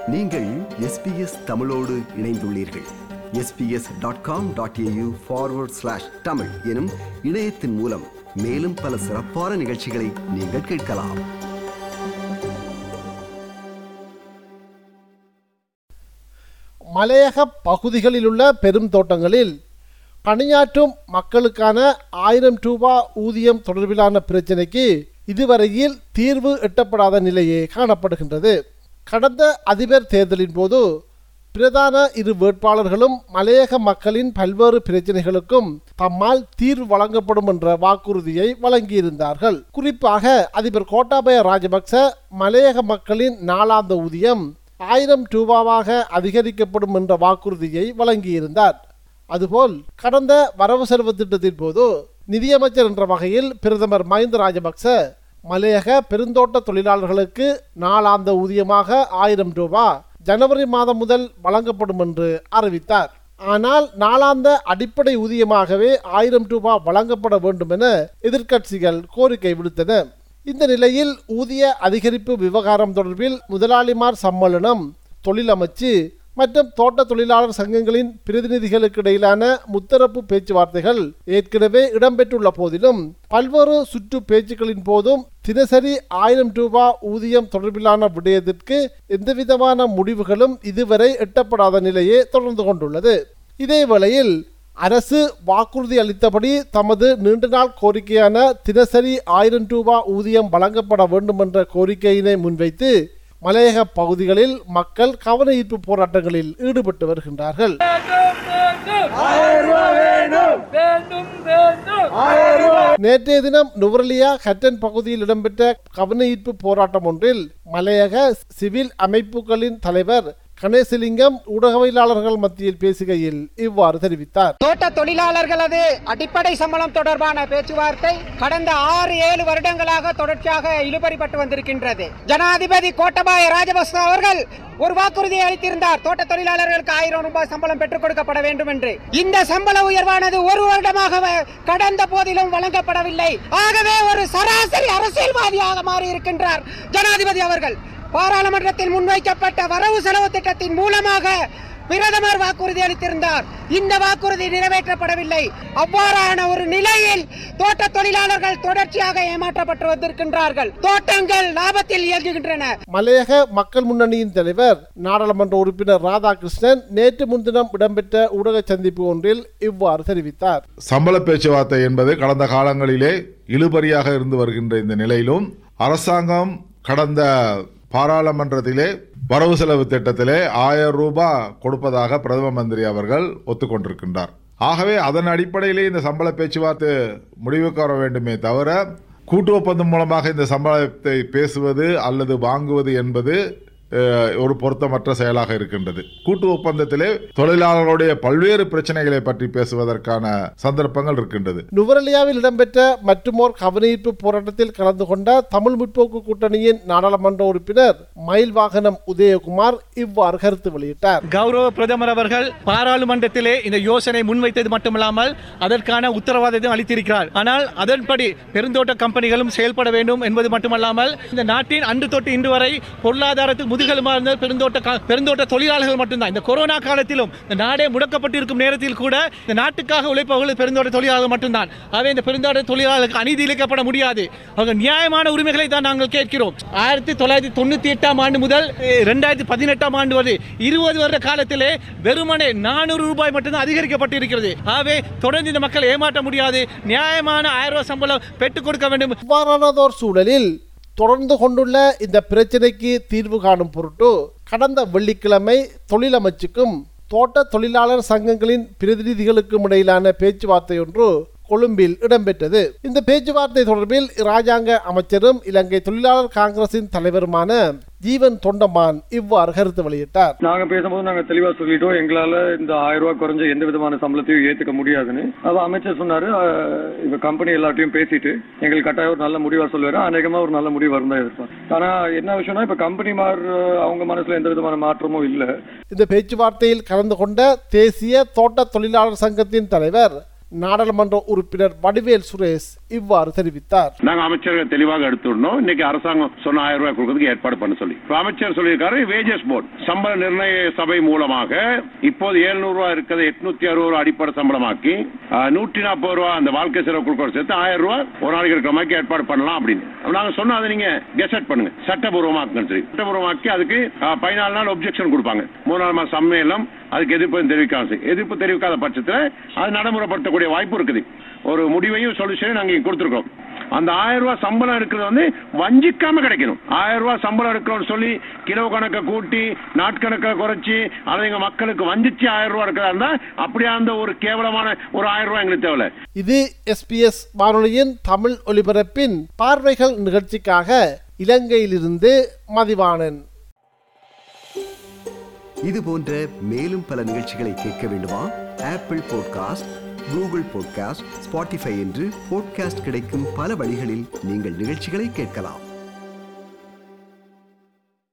நீங்கள் எஸ்பிஎஸ் தமிழோடு இணைந்துள்ளீர்கள் SBS dot com dot AU forward slash Tamil எனும் இணையத்தின் மூலம் மேலும் பல சிறப்பான நிகழ்ச்சிகளை நீங்கள் கேட்கலாம் மலையக பகுதிகளிலுள்ள பெரும் தோட்டங்களில் பணியாற்றும் மக்களுக்கான ஆயிரம் ரூபா ஊதியம் தொடர்பிலான பிரச்சினைக்கு இதுவரையில் தீர்வு எட்டப்படாத நிலையே காணப்படுகின்றது கடந்த அதிபர் தேர்தலின் போது பிரதான இரு வேட்பாளர்களும் மலையக மக்களின் பல்வேறு பிரச்சனைகளுக்கும் தம்மால் தீர்வு வழங்கப்படும் என்ற வாக்குறுதியை வழங்கியிருந்தார்கள் குறிப்பாக அதிபர் கோட்டாபய ராஜபக்ச மலையக மக்களின் நாளாந்த ஊதியம் ஆயிரம் ரூபாவாக அதிகரிக்கப்படும் என்ற வாக்குறுதியை வழங்கியிருந்தார் அதுபோல் கடந்த வரவு செலவு திட்டத்தின் போது நிதியமைச்சர் என்ற வகையில் பிரதமர் மஹிந்த ராஜபக்ச மலையக பெருந்தோட்ட தொழிலாளர்களுக்கு நாளாந்த ஊதியமாக ஆயிரம் ரூபாய் ஜனவரி மாதம் முதல் வழங்கப்படும் என்று அறிவித்தார் ஆனால் நாளாந்த அடிப்படை ஊதியமாகவே ஆயிரம் ரூபாய் வழங்கப்பட வேண்டும் என எதிர்க்கட்சிகள் கோரிக்கை விடுத்தன இந்த நிலையில் ஊதிய அதிகரிப்பு விவகாரம் தொடர்பில் முதலாளிமார் சம்மேளனம் தொழிலமைச்சு மற்றும் தோட்ட தொழிலாளர் சங்கங்களின் பிரதிநிதிகளுக்கு இடையிலான முத்தரப்பு பேச்சுவார்த்தைகள் ஏற்கனவே இடம்பெற்றுள்ள போதிலும் பல்வேறு சுற்று பேச்சுக்களின் போதும் தினசரி ஆயிரம் ரூபாய் ஊதியம் தொடர்பிலான விடயத்திற்கு எந்தவிதமான முடிவுகளும் இதுவரை எட்டப்படாத நிலையே தொடர்ந்து கொண்டுள்ளது இதேவேளையில் அரசு வாக்குறுதி அளித்தபடி தமது நீண்ட நாள் கோரிக்கையான தினசரி ஆயிரம் ரூபாய் ஊதியம் வழங்கப்பட வேண்டும் என்ற கோரிக்கையினை முன்வைத்து மலையக பகுதிகளில் மக்கள் கவன ஈர்ப்பு போராட்டங்களில் ஈடுபட்டு வருகின்றார்கள் வேண்டும் வேண்டும் நேற்றைய தினம் நுவரலியா ஹட்டன் பகுதியில் இடம்பெற்ற கவன ஈர்ப்பு போராட்டம் ஒன்றில் மலையக சிவில் அமைப்புகளின் தலைவர் கணேசலிங்கம் ஊடகவியலாளர்கள் மத்தியில் பேசுகையில் இவ்வாறு தெரிவித்தார் தோட்ட தொழிலாளர்களது அடிப்படை சம்பளம் தொடர்பான பேச்சுவார்த்தை கடந்த ஆறு ஏழு வருடங்களாக தொடர்ச்சியாக இழுபறிப்பட்டு வந்திருக்கின்றது ஜனாதிபதி கோட்டபாய ராஜபக்ச அவர்கள் ஒரு வாக்குறுதியை அளித்திருந்தார் தோட்ட தொழிலாளர்களுக்கு ஆயிரம் ரூபாய் சம்பளம் பெற்றுக் கொடுக்கப்பட வேண்டும் என்று இந்த சம்பள உயர்வானது ஒரு வருடமாக வ- கடந்த போதிலும் வழங்கப்படவில்லை ஆகவே ஒரு சராசரி அரசியல்வாதியாக மாறி இருக்கின்றார் ஜனாதிபதி அவர்கள் பாராளுமன்றத்தில் முன்வைக்கப்பட்ட வரவு செலவு திட்டத்தின் மூலமாக பிரதமர் வாக்குறுதி அளித்திருந்தார் இந்த வாக்குறுதி நிறைவேற்றப்படவில்லை அவ்வாறான ஒரு நிலையில் தோட்ட தொழிலாளர்கள் தொடர்ச்சியாக ஏமாற்றப்பட்டு வந்திருக்கின்றார்கள் தோட்டங்கள் லாபத்தில் இயங்குகின்றன மலையக மக்கள் முன்னணியின் தலைவர் நாடாளுமன்ற உறுப்பினர் ராதாகிருஷ்ணன் நேற்று முன்தினம் இடம்பெற்ற ஊடக சந்திப்பு ஒன்றில் இவ்வாறு தெரிவித்தார் சம்பள பேச்சுவார்த்தை என்பது கடந்த காலங்களிலே இழுபறியாக இருந்து வருகின்ற இந்த நிலையிலும் அரசாங்கம் கடந்த பாராளுமன்றத்திலே வரவு செலவு திட்டத்திலே ஆயிரம் ரூபாய் கொடுப்பதாக பிரதம மந்திரி அவர்கள் ஒத்துக்கொண்டிருக்கின்றார் ஆகவே அதன் அடிப்படையிலே இந்த சம்பள பேச்சுவார்த்தை முடிவுக்கு வர வேண்டுமே தவிர கூட்டு ஒப்பந்தம் மூலமாக இந்த சம்பளத்தை பேசுவது அல்லது வாங்குவது என்பது அஹ், ஒரு பொருத்தமற்ற செயலாக இருக்கின்றது கூட்டு ஒப்பந்தத்திலே தொழிலாளர்களுடைய பல்வேறு பிரச்சனைகளை பற்றி பேசுவதற்கான சந்தர்ப்பங்கள் இருக்கின்றது நுவரலியாவில் இடம்பெற்ற மற்றுமோர் கவனஈர்ப்பு போராட்டத்தில் கலந்து கொண்ட தமிழ் முற்போக்கு கூட்டணியின் நாடாளுமன்ற உறுப்பினர் மயில் வாகனம் உதயகுமார் இவ்வாறு கருத்து வெளியிட்டார் கௌரவ பிரதமர் அவர்கள் பாராளுமன்றத்திலே இந்த யோசனை முன்வைத்தது மட்டுமல்லாமல் அதற்கான உத்தரவாதத்தையும் அளித்திருக்கிறார் ஆனால் அதன்படி பெருந்தோட்ட கம்பெனிகளும் செயல்பட வேண்டும் என்பது மட்டுமல்லாமல் இந்த நாட்டின் அன்று தொட்டு இன்று வரை பொருளாதாரத்துக்கு முதுகெலுமா இருந்த பெருந்தோட்ட க- பெருந்தோட்ட தொழிலாளர்கள் மட்டும்தான் இந்த கொரோனா காலத்திலும் இந்த நாடே முடக்கப்பட்டிருக்கும் நேரத்தில் கூட இந்த நாட்டுக்காக உழைப்பவர்கள் பெருந்தோட்ட தொழிலாளர்கள் மட்டும்தான் ஆகவே இந்த பெருந்தோட்ட தொழிலாளர்களுக்கு அநீதி இழைக்கப்பட முடியாது அவர்கள் நியாயமான உரிமைகளை தான் நாங்கள் கேட்கிறோம் ஆயிரத்தி தொள்ளாயிரத்தி தொண்ணூத்தி எட்டாம் ஆண்டு முதல் அஹ், ரெண்டாயிரத்தி பதினெட்டாம் ஆண்டு வரை இருபது வருட காலத்திலே வெறுமனே நானூறு ரூபாய் மட்டும்தான் அதிகரிக்கப்பட்டிருக்கிறது ஆகவே தொடர்ந்து இந்த மக்களை ஏமாற்ற முடியாது நியாயமான ஆயிரம் ரூபாய் சம்பளம் பெற்றுக் கொடுக்க வேண்டும் இவ்வாறானதோர் சூழலில் தொடர்ந்து கொண்டுள்ள இந்த பிரச்சினைக்கு தீர்வு காணும் பொருட்டு கடந்த வெள்ளிக்கிழமை தொழிலமைச்சுக்கும் தோட்ட தொழிலாளர் சங்கங்களின் பிரதிநிதிகளுக்கும் இடையிலான பேச்சுவார்த்தை ஒன்று கொழும்பில் இடம்பெற்றது இந்த பேச்சுவார்த்தை தொடர்பில் இராஜாங்க அமைச்சரும் இலங்கை தொழிலாளர் காங்கிரசின் தலைவருமான ஜீவன் தொண்டமான் இவ்வாறு கருத்து வெளியிட்டார் நாங்க பேசும்போது நாங்க தெளிவா சொல்லிட்டோம் எங்களால இந்த ஆயிரம் ரூபாய் குறைஞ்ச எந்த விதமான சம்பளத்தையும் ஏத்துக்க முடியாதுன்னு அப்ப அமைச்சர் சொன்னாரு அஹ், இப்ப கம்பெனி எல்லாத்தையும் பேசிட்டு எங்களுக்கு கட்டாயம் ஒரு நல்ல முடிவா சொல்லுவாரு அநேகமா ஒரு நல்ல முடிவு வரும் தான் எதிர்பார்ப்பேன் ஆனா என்ன விஷயம்னா இப்ப கம்பெனி மார் அவங்க மனசுல எந்த விதமான மாற்றமும் இல்ல இந்த பேச்சுவார்த்தையில் கலந்து கொண்ட தேசிய தோட்ட தொழிலாளர் சங்கத்தின் தலைவர் நாடாளுமன்ற உறுப்பினர் வடிவேல் சுரேஷ் இவ்வாறு தெரிவித்தார் நாங்க அமைச்சர்கள் தெளிவாக எடுத்துடணும் இன்னைக்கு அரசாங்கம் சொன்ன ஆயிரம் ரூபாய் கொடுக்கறதுக்கு ஏற்பாடு பண்ண சொல்லி இப்ப அமைச்சர் சொல்லியிருக்காரு வேஜஸ் போர்டு சம்பள நிர்ணய சபை மூலமாக இப்போது 700 ரூபாய் இருக்கிறது எட்நூத்தி அறுபது ரூபாய் அடிப்படை சம்பளமாக்கி நூற்றி நாற்பது ரூபாய் அந்த வாழ்க்கை செலவு கொடுக்கறது சேர்த்து ஆயிரம் ரூபாய் ஒரு நாளைக்கு இருக்கிற மாதிரி ஏற்பாடு பண்ணலாம் அப்படின்னு அப்ப நாங்க சொன்னா அதை நீங்க கெசட் பண்ணுங்க சட்டபூர்வமாக்குன்னு சொல்லி சட்டபூர்வமாக்கி அதுக்கு அஹ், பதினாலு நாள் ஒப்ஜெக்ஷன் கொடுப்பாங்க மூணு நாள் மாசம் சம்மேளனம் அதுக்கு எதிர்ப்பு தெரிவிக்காம செய்யும். எதிர்ப்பு தெரிவிக்காத பட்சத்தில் அது நடைமுறைப்படுத்தக்கூடிய வாய்ப்பு இருக்குது ஒரு முடிவையும் சொல்யூஷனையும் நாங்க இங்க கொடுத்துருக்கோம் அந்த ஆயிரம் ரூபாய் சம்பளம் எடுக்கிறது வந்து வஞ்சிக்காம கிடைக்கணும் ஆயிரம் ரூபாய் சம்பளம் எடுக்கிறோம்னு சொல்லி கிலோ கணக்கை கூட்டி நாட்கணக்கை குறைச்சி அதை எங்க மக்களுக்கு வஞ்சிச்சு ஆயிரம் ரூபாய் இருக்கிறதா இருந்தா அப்படியா அந்த ஒரு கேவலமான ஒரு ஆயிரம் ரூபாய் எங்களுக்கு தேவையில்ல இது எஸ்பிஎஸ் வானொலியின் தமிழ் ஒலிபரப்பின் பார்வைகள் நிகழ்ச்சிக்காக இலங்கையிலிருந்து மதிவாணன் இது போன்ற மேலும் பல நிகழ்ச்சிகளை கேட்க வேண்டுமா Apple podcast Google podcast Spotify என்று பாட்காஸ்ட் கிடைக்கும் பல வழிகளில் நீங்கள் நிகழ்ச்சிகளை கேட்கலாம்